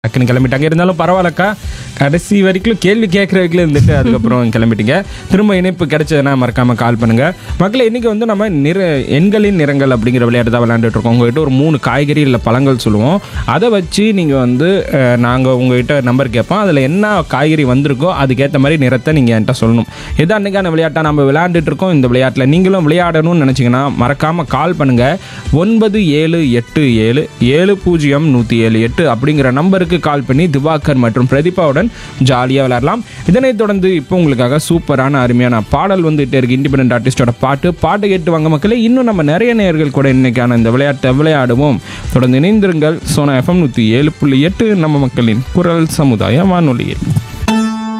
டக்குன்னு கிளம்பிட்டாங்க இருந்தாலும் பரவாயில்லக்கா கடைசி வரைக்கும் கேள்வி கேட்குற வரைக்கும் இருந்துட்டு அதுக்கப்புறம் கிளம்பிட்டீங்க திரும்ப இணைப்பு கிடைச்சதுன்னா மறக்காம கால் பண்ணுங்க மக்களே இன்னைக்கு வந்து நம்ம நிற எண்களின் நிறங்கள் அப்படிங்கிற விளையாட்டு தான் விளையாண்டுட்டு இருக்கோம் உங்ககிட்ட ஒரு மூணு காய்கறி இல்லை பழங்கள் சொல்லுவோம் அதை வச்சு நீங்கள் வந்து நாங்கள் உங்ககிட்ட நம்பர் கேட்போம் அதில் என்ன காய்கறி வந்திருக்கோ அதுக்கேற்ற மாதிரி நிறத்தை நீங்கள் என்கிட்ட சொல்லணும் எது அன்னைக்கான விளையாட்டை நம்ம விளையாண்டுட்டு இருக்கோம் இந்த விளையாட்டில் நீங்களும் விளையாடணும்னு நினச்சிங்கன்னா மறக்காமல் கால் பண்ணுங்கள் ஒன்பது ஏழு எட்டு ஏழு ஏழு பூஜ்ஜியம் நூற்றி ஏழு எட்டு அப்படிங்கிற நம்பருக்கு கால் பண்ணி திவாகர் மற்றும் பிரதீபாவுடன் ஜாலியாக விளையாடலாம் இதனைத் தொடர்ந்து இப்போ உங்களுக்காக சூப்பரான அருமையான பாடல் வந்துகிட்டே இருக்கு இண்டிபெண்ட் ஆர்டிஸ்டோட பாட்டு பாட்டு கேட்டு வாங்க மக்களே இன்னும் நம்ம நிறைய நேயர்கள் கூட இன்னைக்கான இந்த விளையாட்டை விளையாடுவோம் தொடர்ந்து இணைந்திருங்கள் சோனா எஃப்எம் நூற்றி ஏழு புள்ளி எட்டு நம்ம மக்களின் குரல் சமுதாய வானொலியில்